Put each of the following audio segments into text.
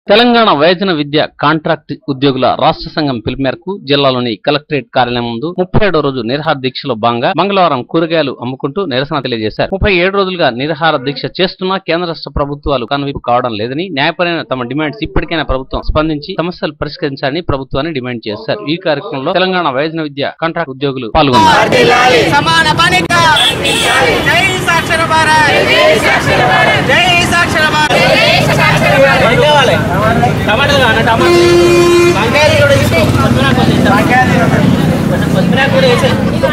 తెలంగాణ వయోజన విద్య కాంట్రాక్ట్ ఉద్యోగుల రాష్ట్ర సంఘం పిలుపు మేరకు జిల్లాలోని కలెక్టరేట్ కార్యాలయం ముందు ముప్పై ఏడో రోజు నిరహార దీక్షలో భాగంగా మంగళవారం కూరగాయలు అమ్ముకుంటూ నిరసన తెలియజేశారు ముప్పై ఏడు రోజులుగా నిరహార దీక్ష చేస్తున్నా కేంద్ర రాష్ట్ర ప్రభుత్వాలు కనువిప్పు కావడం లేదని న్యాయపరమైన తమ డిమాండ్స్ ఇప్పటికైనా ప్రభుత్వం స్పందించి సమస్యలు పరిష్కరించాలని ప్రభుత్వాన్ని డిమాండ్ చేశారు ఈ కార్యక్రమంలో తెలంగాణ వయోజన విద్య కాంట్రాక్ట్ ఉద్యోగులు పాల్గొన్నారు సమాన పనిక జై సాక్షర భారత్ జై సాక్షర భారత్ టమాటాలు కావాలి టమాటా వంకాయలు కూడా తీసుకో కొత్తిమీర కొంచెం కొంచెం కొత్తిమీర కూడా వేసే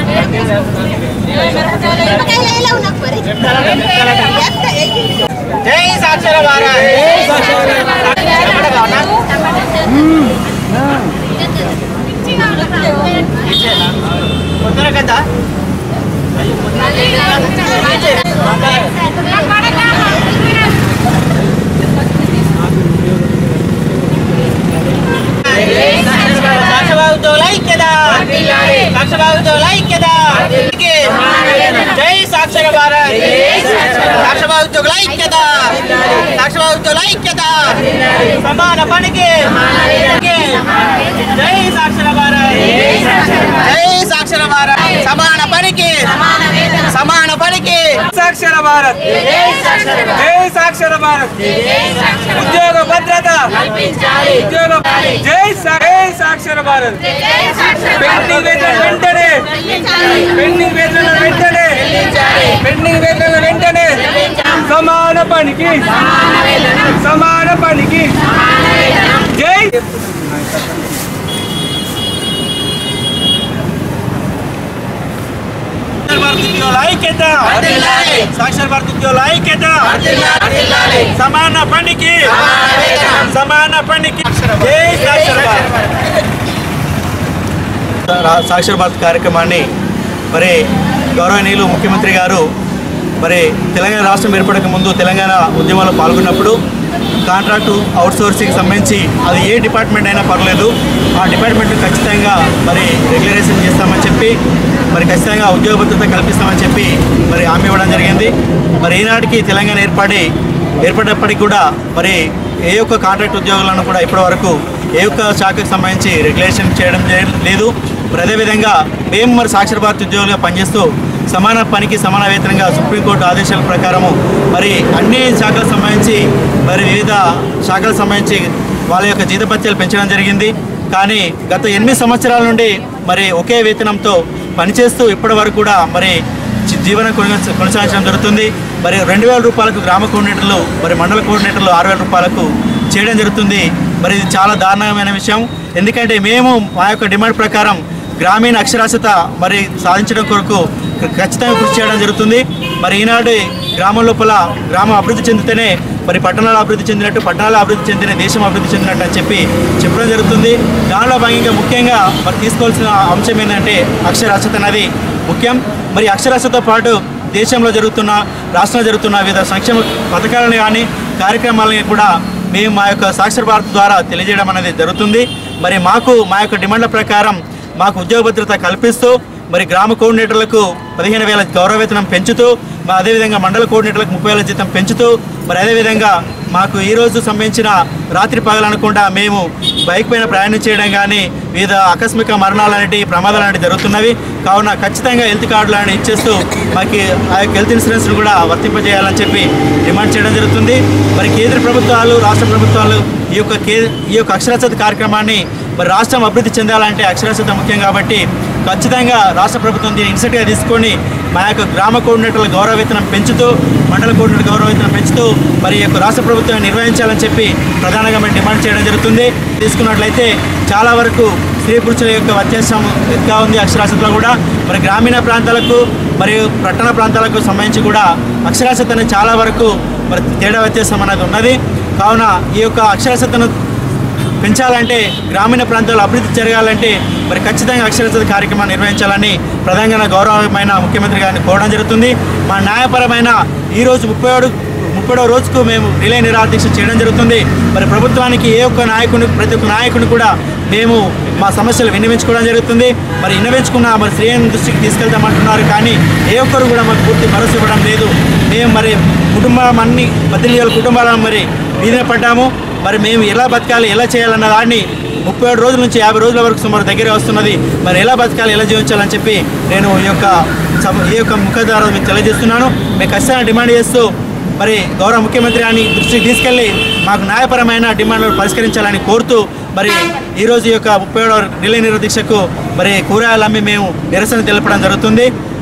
జై సాక్షర భారత్ టమాటా కావాలా కొత్తిమీర కదా సాక్షరబాబుతో ఐక్యత సాక్షరబాబుతో ఐక్యత జై సాక్షర భారత్ సాక్షరబాబుతో ఐక్యత సాక్షరబాబుతో ఐక్యత సమాన పనికి జై సాక్షర భారత్ జై సాక్షర భారత్ సమాన పనికి సమాన పనికి సాక్షర భారత్ జై సాక్షర భారత్ ఉద్యోగ భద్రత ఉద్యోగ జై సా- జై సాక్షర భారత్ పెండింగ్ వేతన వెంటనే పెండింగ్ వేతన వెంటనే పెండింగ్ వేతన వెంటనే సమాన పనికి సమాన పనికి జై భారత ఉద్యోగుల ఐక్యత సాక్షర భారత ఉద్యోగుల ఐక్యత సమాన పనికి సమాన పనికి జై సాక్షర భారత్ రా- సాక్షర భారత్ కార్యక్రమాన్ని మరి గౌరవనీయులు ముఖ్యమంత్రి గారు మరి తెలంగాణ రాష్ట్రం ఏర్పడక ముందు తెలంగాణ ఉద్యమంలో పాల్గొన్నప్పుడు కాంట్రాక్టు అవుట్సోర్సింగ్ సంబంధించి అది ఏ డిపార్ట్మెంట్ అయినా పర్లేదు ఆ డిపార్ట్మెంట్ ఖచ్చితంగా మరి రెగ్యులరేషన్ చేస్తామని చెప్పి మరి ఖచ్చితంగా ఉద్యోగ భద్రత కల్పిస్తామని చెప్పి మరి హామీ ఇవ్వడం జరిగింది మరి ఈనాటికి తెలంగాణ ఏర్పడి ఏర్పడినప్పటికీ కూడా మరి ఏ ఒక్క కాంట్రాక్ట్ ఉద్యోగులను కూడా ఇప్పటివరకు ఏ ఒక్క శాఖకు సంబంధించి రెగ్యులేషన్ చేయడం జరి- లేదు మరి అదేవిధంగా మేము మరి సాక్షర భారత్ ఉద్యోగులుగా పనిచేస్తూ సమాన పనికి సమాన వేతనంగా సుప్రీంకోర్టు ఆదేశాల ప్రకారము మరి అన్ని శాఖలకు సంబంధించి మరి వివిధ శాఖలకు సంబంధించి వాళ్ళ యొక్క జీతపత్యాలు పెంచడం జరిగింది కానీ గత ఎనిమిది సంవత్సరాల నుండి మరి ఒకే వేతనంతో పనిచేస్తూ ఇప్పటి వరకు కూడా మరి జీ- జీవనం కొనసా- కొనసాగించడం జరుగుతుంది మరి రెండు వేల రూపాయలకు గ్రామ కోఆర్డినేటర్లు మరి మండల కోఆర్డినేటర్లు ఆరు వేల రూపాయలకు చేయడం జరుగుతుంది మరి ఇది చాలా దారుణమైన విషయం ఎందుకంటే మేము మా యొక్క డిమాండ్ ప్రకారం గ్రామీణ అక్షరాస్యత మరి సాధించడం కొరకు ఖ- ఖచ్చితంగా కృషి చేయడం జరుగుతుంది మరి ఈనాడు గ్రామం లోపల గ్రామం అభివృద్ధి చెందితేనే మరి పట్టణాలు అభివృద్ధి చెందినట్టు పట్టణాలు అభివృద్ధి చెందిన దేశం అభివృద్ధి చెందినట్టు అని చెప్పి చెప్పడం జరుగుతుంది దానిలో భాగంగా ముఖ్యంగా మరి తీసుకోవాల్సిన అంశం ఏంటంటే అక్షరాస్యత అనేది ముఖ్యం మరి అక్షరాస్యతతో పాటు దేశంలో జరుగుతున్న రాష్ట్రంలో జరుగుతున్న వివిధ సంక్షేమ పథకాలను కానీ కార్యక్రమాలని కూడా మేము మా యొక్క సాక్షర భారత్ ద్వారా తెలియజేయడం అనేది జరుగుతుంది మరి మాకు మా యొక్క డిమాండ్ల ప్రకారం మాకు ఉద్యోగ భద్రత కల్పిస్తూ మరి గ్రామ కోఆర్డినేటర్లకు పదిహేను వేల గౌరవ వేతనం పెంచుతూ మరి అదేవిధంగా మండల కోఆర్డినేటర్లకు ముప్పై వేల జీతం పెంచుతూ మరి అదేవిధంగా మాకు ఈ రోజు సంబంధించిన రాత్రి పగలనకుండా మేము బైక్ పైన ప్రయాణం చేయడం కానీ వివిధ ఆకస్మిక మరణాలు అనేటివి ప్రమాదాలు అనేవి జరుగుతున్నవి కావున ఖచ్చితంగా హెల్త్ కార్డులను ఇచ్చేస్తూ మాకు ఆ యొక్క హెల్త్ ఇన్సూరెన్స్ కూడా వర్తింపజేయాలని చెప్పి డిమాండ్ చేయడం జరుగుతుంది మరి కేంద్ర ప్రభుత్వాలు రాష్ట్ర ప్రభుత్వాలు ఈ యొక్క కే ఈ యొక్క అక్షరాస్యత కార్యక్రమాన్ని మరి రాష్ట్రం అభివృద్ధి చెందాలంటే అక్షరాస్యత ముఖ్యం కాబట్టి ఖచ్చితంగా రాష్ట్ర ప్రభుత్వం దీన్ని ఇన్సెట్గా తీసుకొని మా యొక్క గ్రామ కోఆర్డినేటర్ల గౌరవ వేతనం పెంచుతూ మండల కోఆర్డినేటర్ గౌరవ వేతనం పెంచుతూ మరి ఈ యొక్క రాష్ట్ర ప్రభుత్వం నిర్వహించాలని చెప్పి ప్రధానంగా మేము డిమాండ్ చేయడం జరుగుతుంది తీసుకున్నట్లయితే చాలా వరకు స్త్రీ పురుషుల యొక్క వ్యత్యాసం ఎక్కువగా ఉంది అక్షరాస్యతలో కూడా మరి గ్రామీణ ప్రాంతాలకు మరియు పట్టణ ప్రాంతాలకు సంబంధించి కూడా అక్షరాస్యత అనేది చాలా వరకు మరి తేడా వ్యత్యాసం అనేది ఉన్నది కావున ఈ యొక్క అక్షరాస్యతను పెంచాలంటే గ్రామీణ ప్రాంతాల్లో అభివృద్ధి జరగాలంటే మరి ఖచ్చితంగా అక్షరాస్యత కార్యక్రమాన్ని నిర్వహించాలని ప్రధానంగా గౌరవమైన ముఖ్యమంత్రి గారిని కోరడం జరుగుతుంది మా న్యాయపరమైన ఈరోజు ముప్పై ఏడు ముప్పై రోజుకు మేము రిలే నిరాదీక్ష చేయడం జరుగుతుంది మరి ప్రభుత్వానికి ఏ ఒక్క నాయకుని ప్రతి ఒక్క నాయకుని కూడా మేము మా సమస్యలు విన్నవించుకోవడం జరుగుతుంది మరి విన్నవించుకున్న మరి శ్రేణి దృష్టికి తీసుకెళ్తామంటున్నారు కానీ ఏ ఒక్కరు కూడా మాకు పూర్తి భరోసా ఇవ్వడం లేదు మేము మరి కుటుంబం అన్ని పద్దెనిమిది వేల కుటుంబాలను మరి వీధిన పడ్డాము మరి మేము ఎలా బతకాలి ఎలా చేయాలన్న దాన్ని ముప్పై ఏడు రోజుల నుంచి యాభై రోజుల వరకు సుమారు దగ్గర వస్తున్నది మరి ఎలా బతకాలి ఎలా జీవించాలని చెప్పి నేను ఈ యొక్క సభ- ఈ యొక్క ముఖ ద్వారా మీకు తెలియజేస్తున్నాను మేము ఖచ్చితంగా డిమాండ్ చేస్తూ మరి గౌరవ ముఖ్యమంత్రి అని దృష్టికి తీసుకెళ్లి మాకు న్యాయపరమైన డిమాండ్లను పరిష్కరించాలని కోరుతూ మరి ఈరోజు ఈ యొక్క ముప్పై ఏడవ రిలే నిరోధీక్షకు మరి కూరగాయలు అమ్మి మేము నిరసన తెలపడం జరుగుతుంది